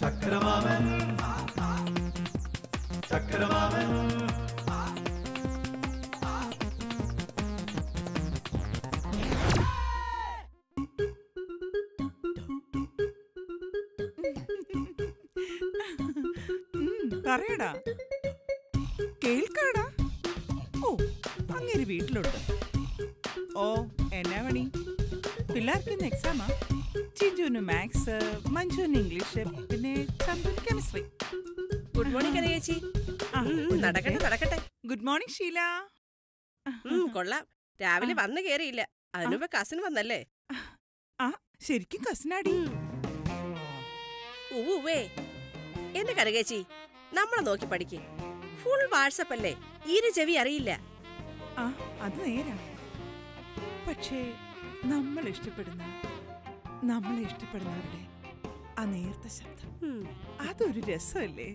ചക്രമാമൻ ചക്രമാമൻ ഉം, പറയടാ കേൾക്കാടാ ഓ അങ്ങനെ വീട്ടിലുണ്ട് ഓ എന്നാ പണി പിള്ളേർക്ക് ഇന്ന് എക്സാമാ ചിഞ്ചുന് മാത്സ് മഞ്ജുന് ഇംഗ്ലീഷ് പിന്നെ ചന്ദ്രൻ കെമിസ്ട്രി ഗുഡ് മോർണിംഗ് കനകേച്ചി ഉം, നടക്കട്ടെ നടക്കട്ടെ ഗുഡ് മോർണിംഗ് ഷീല ഉം, കൊള്ളാം രാവിലെ വന്നു കേറിയില്ല അതിനുമ്പ് കസിൻ വന്നല്ലേ ആ ശരിക്കും കസിനാടി ഉവ്വേ എന്റെ കനകേച്ചി നമ്മളെ നോക്കി പഠിക്ക് ഫുൾ വാട്സപ്പ് അല്ലേ ഈര് ചെവി അറിയില്ല ആ അത് നേരാ പക്ഷേ നമ്മൾ ഇഷ്ടപ്പെടുന്ന നമ്മളെ ഇഷ്ടപ്പെടുന്നവരുടെ ആ നേർത്ത ശബ്ദം ഉം. അതൊരു രസമല്ലേ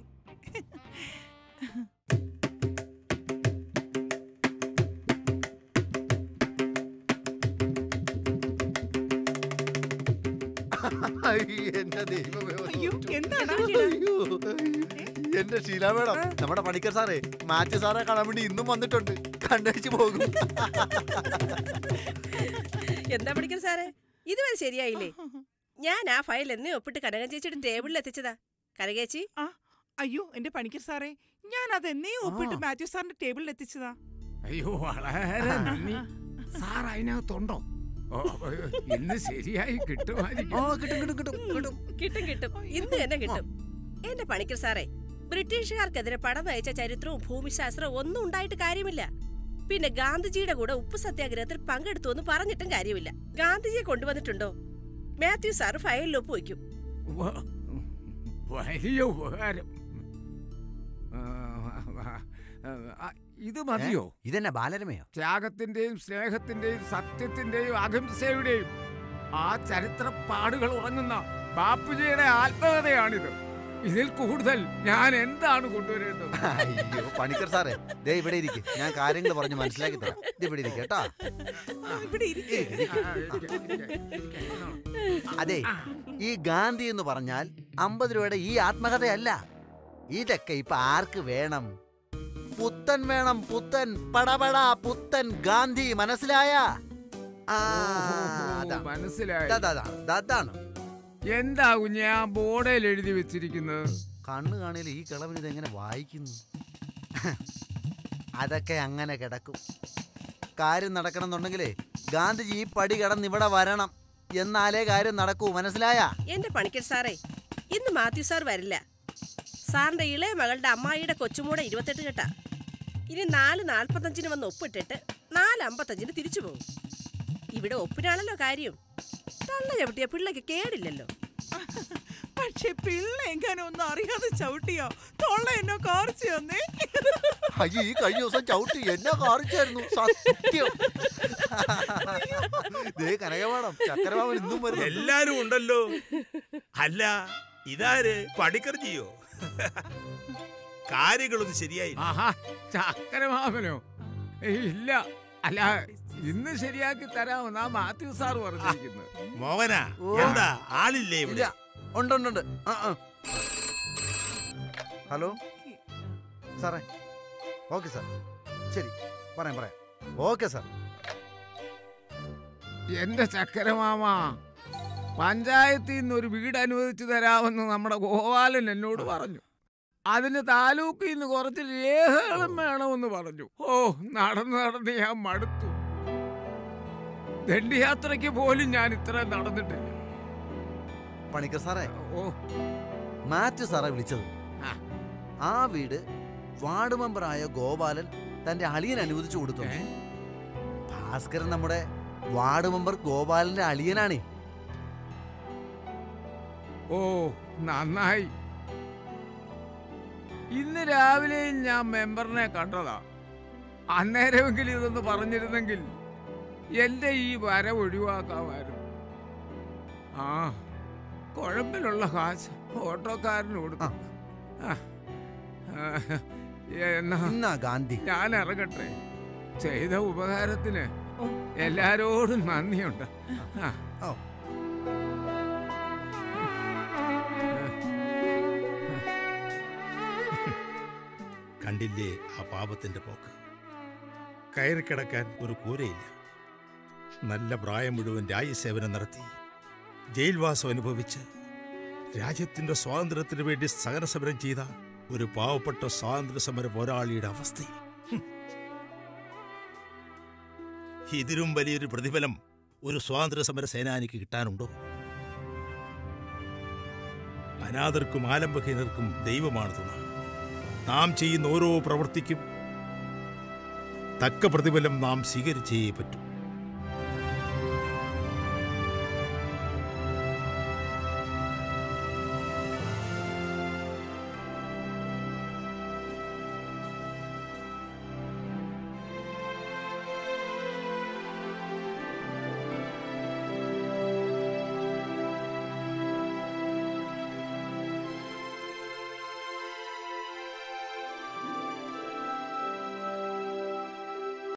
എന്റെ ദൈവമേ ഒന്ന് അയ്യോ തോറ്റു. എന്താടാ അയ്യോ. എന്റെ ഷീല മേഡം നമ്മുടെ പണിക്കർ സാറേ മാത്യു സാറെ കാണാൻ വേണ്ടി ഇന്നും വന്നിട്ടുണ്ട് കണ്ടടിച്ചു പോകും എന്താ പഠിക്കാൻ സാറേ ഇതുവരെ ശരിയായില്ലേ ഞാൻ ആ ഫയൽ എന്നേ ഒപ്പിട്ട് കനകം ചേച്ചിയുടെ ടേബിളിൽ എത്തിച്ചതാ കനകേച്ചി ആ അയ്യോ എന്റെ പണിക്കർ സാറേ ഞാൻ അത് എന്നേ ഒപ്പിട്ട് ആ. മാത്യു സാറിന്റെ ടേബിളിൽ എത്തിച്ചതാ അയ്യോ വളരെ നന്ദി സാർ അതിനകത്തുണ്ടോ ഓ, ഇന്ന് ശരിയായി ഓ കിട്ടുമായിരിക്കും കിട്ടും കിട്ടും കിട്ടും കിട്ടും കിട്ടും കിട്ടും ഇന്ന് തന്നെ കിട്ടും എന്റെ പണിക്കർ സാറേ ബ്രിട്ടീഷുകാർക്കെതിരെ പടം നയിച്ച ചരിത്രവും ഭൂമിശാസ്ത്രവും ഒന്നും ഉണ്ടായിട്ട് കാര്യമില്ല പിന്നെ ഗാന്ധിജിയുടെ കൂടെ ഉപ്പ് സത്യാഗ്രഹത്തിൽ പങ്കെടുത്തു എന്ന് പറഞ്ഞിട്ടും കാര്യമില്ല ഗാന്ധിജിയെ കൊണ്ടുവന്നിട്ടുണ്ടോ മാത്യു സാർ ഫയലിൽ ഒപ്പ് വയ്ക്കും വ- വലിയ ഉപകാരം ആ, ആ, ആ, ഇത് മതിയോ ഇതെന്നെ ബാലരമയോ ത്യാഗത്തിന്റെയും സ്നേഹത്തിന്റെയും സത്യത്തിന്റെയും അഹിംസയുടെയും ആ ചരിത്രപ്പാടുകൾ ഉറങ്ങുന്ന ബാപ്പുജിയുടെ ആത്മകഥയാണിത് ഇതിൽ കൂടുതൽ ഞാൻ എന്താണ് കൊണ്ടുവരേണ്ടത് അയ്യോ പണിക്കർ സാറേ ദേ ഇവിടെ ഇരിക്കും ഞാൻ കാര്യങ്ങൾ പറഞ്ഞ് മനസ്സിലാക്കി തരാം ഇത് ഇവിടെ ഇരിക്കും കേട്ടോ ആ, ഇവിടെ ഇരിക്കേ ആ, ഇരിക്കെ, ഇരിക്കെ, ഇരിക്കെ. അതെ ഈ ഗാന്ധി എന്ന് പറഞ്ഞാൽ അമ്പത് രൂപയുടെ ഈ ആത്മകഥയല്ല ഇതൊക്കെ ഇപ്പൊ ആർക്ക് വേണം പുത്തൻ വേണം പുത്തൻ പടപട പുത്തൻ ഗാന്ധി മനസ്സിലായ ആ അതാ. മനസ്സിലായി ദാ, ദാ, ദാ, ദാ, അതാണ് എന്താകും ഞാൻ ബോർഡിൽ എഴുതി വെച്ചിരിക്കുന്നത് കണ്ണു കാണിയിൽ ഈ കിളവൻ ഇതെങ്ങനെ വായിക്കുന്നു അതൊക്കെ അങ്ങനെ കിടക്കും കാര്യം നടക്കണം എന്നുണ്ടെങ്കിലേ ഗാന്ധിജി ഈ പടി കിടന്ന് ഇവിടെ വരണം എന്നാലേ കാര്യം നടക്കൂ മനസ്സിലായ എന്റെ പണിക്കർ സാറേ ഇന്ന് മാത്യു സാർ വരില്ല സാറിന്റെ ഇളയ മകളുടെ അമ്മായിയുടെ കൊച്ചുമൂടെ ഇരുപത്തെട്ട് കെട്ടാ ഇനി നാല് നാൽപ്പത്തഞ്ചിന് വന്ന് ഒപ്പിട്ടിട്ട് നാല് അമ്പത്തഞ്ചിന് തിരിച്ചു പോകും ഇവിടെ ഒപ്പിനാണല്ലോ കാര്യം തള്ള ചവിട്ടിയ പിള്ളയ്ക്ക് കേടില്ലല്ലോ പക്ഷെ പിള്ള എങ്ങനെ ഒന്നും അറിയാതെ ചവിട്ടിയോ തൊള്ള എന്നോ കാർച്ചു തന്നേ അയ്യോ ഈ കഴിഞ്ഞ ദിവസം ചവിട്ടി എന്നെ കാറിച്ചായിരുന്നു സത്യം ദേ കനകമാണം ചക്കരമാവൻ ഇന്നും വരുന്നു എല്ലാരും ഉണ്ടല്ലോ അല്ല ഇതാര് പടിക്കർജിയോ കാര്യങ്ങളൊന്നും ശരിയായി ആഹാ ചക്കരമാമനോ ഏയ്, ഇല്ല അല്ല ഇന്ന് ശരിയാക്കി തരാമെന്നാ മാത്യു സാർ പറഞ്ഞിരിക്കുന്നത് മോഹന ഓ. എന്താ ആളില്ലേ ഇവിടെ ഇല്ല ഉണ്ട് ഉണ്ട് ഉണ്ട് ആ, ആ. ഹലോ സാറേ ഓക്കെ സാർ ശരി പറയാം പറയാം ഓക്കെ സാർ എന്റെ ചക്കരമാമ പഞ്ചായത്തിൽ നിന്ന് ഒരു വീട് അനുവദിച്ചു തരാമെന്ന് നമ്മുടെ ഗോപാലൻ എന്നോട് പറഞ്ഞു അതിന് താലൂക്കിൽ നിന്ന് കുറച്ച് രേഖകളും വേണമെന്ന് പറഞ്ഞു ഓ നടന്ന് നടന്ന് ഞാൻ മടുത്തു ദണ്ഡിയാത്രയ്ക്ക് പോലും ഞാൻ ഇത്ര നടന്നിട്ടില്ല പണിക്കർ സാറേ ഓ മാത്യു സാറെ വിളിച്ചത് ആ. ആ വീട് വാർഡ് മെമ്പറായ ഗോപാലൻ തന്റെ അളിയൻ അനുവദിച്ചു കൊടുത്തു ഏ? ഭാസ്കരൻ നമ്മുടെ വാർഡ് മെമ്പർ ഗോപാലന്റെ അളിയനാണേ ഓ നന്നായി ഇന്ന് രാവിലെ ഞാൻ മെമ്പറിനെ കണ്ടതാ അന്നേരമെങ്കിലും ഇതൊന്ന് പറഞ്ഞിരുന്നെങ്കിൽ എന്റെ ഈ വരവ് ഒഴിവാക്കാമായിരുന്നു ആ കുഴമ്പിലുള്ള കാശ് ഓട്ടോക്കാരന് കൊടുത്തു ആ. ആ, എന്നാ ഇന്നാ ഗാന്ധി ഞാൻ ഇറങ്ങട്ടെ ചെയ്ത ഉപകാരത്തിന് ഓ. എല്ലാരോടും നന്ദിയുണ്ട് ആ ഓ. കണ്ടില്ലേ ആ പാപത്തിന്റെ പോക്ക് കയറി കിടക്കാൻ ഒരു കൂരയില്ല നല്ല പ്രായം മുഴുവൻ രാജ്യസേവനം നടത്തി ജയിൽവാസം അനുഭവിച്ച് രാജ്യത്തിന്റെ സ്വാതന്ത്ര്യത്തിന് വേണ്ടി സഹന സമരം ചെയ്ത ഒരു പാവപ്പെട്ട സ്വാതന്ത്ര്യ സമര പോരാളിയുടെ അവസ്ഥ ഇതിലും വലിയൊരു പ്രതിഫലം ഒരു സ്വാതന്ത്ര്യ സമര സേനാനിക്ക് കിട്ടാനുണ്ടോ അനാഥർക്കും ആലംബഹീനർക്കും ദൈവമാണ് തുണ നാം ചെയ്യുന്ന ഓരോ പ്രവൃത്തിക്കും തക്ക പ്രതിഫലം നാം സ്വീകരിച്ചേ പറ്റൂ